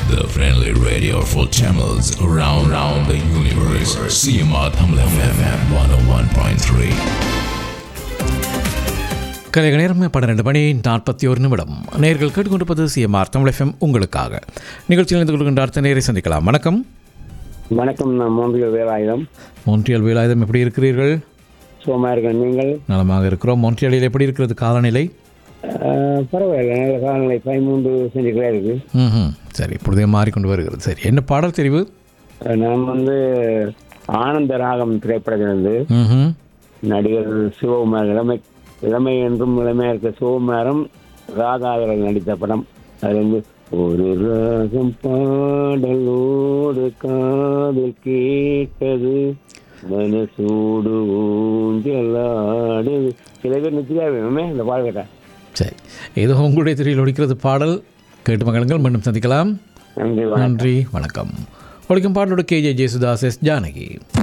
The friendly radio for channels around, around the universe. CMR Tamil FM 101.3. கலைக நேரம் பன்னிரெண்டு மணி நாற்பத்தி ஒரு நிமிடம் நேர்கள் கேட்டுக்கொண்டிருப்பது சிஎம்ஆர் தமிழ் எஃப்எம் உங்களுக்காக நிகழ்ச்சியில் இணைந்து கொள்கின்ற அடுத்த நேரை சந்திக்கலாம் வணக்கம் வணக்கம் நான் மோம்பியல் வேலாயுதம் மோன்ட்ரியல் வேலாயுதம் எப்படி இருக்கிறீர்கள் சுகமா இருக்கேன் நீங்கள் நலமாக இருக்கிறோம் மோன்ட்ரியலில் எப்படி இருக்கிறது காலநிலை அஹ், பரவாயில்ல நல்ல காலநிலை பதிமூன்று சென்டிகளா இருக்கு ம் சரி இப்பொழுதே மாறிக்கொண்டு வருகிறது சரி என்ன பாடல் தெரிவு அஹ், நான் வந்து ஆனந்த ராகம் திரைப்படத்திலிருந்து ம் நடிகர் சிவகுமார் இளமை இளமை என்றும் இளமையா இருக்க சிவகுமாரும் ராதாகரன் நடித்த படம் அது வந்து ஒரு ராகம் பாடலோடு காதில் கேட்டது மனசூடு ஊஞ்சலாடுது சில பேர் நிச்சயா வேணுமே இந்த பாடல் கேட்டேன் சரி ஏதோ உங்களுடைய திரையில் ஒழிக்கிறது பாடல் கேட்டு மகளுங்கள் மீண்டும் சந்திக்கலாம் நன்றி வணக்கம். நன்றி வணக்கம் ஒழிக்கும் பாடலோட K J Yesudas S Janaki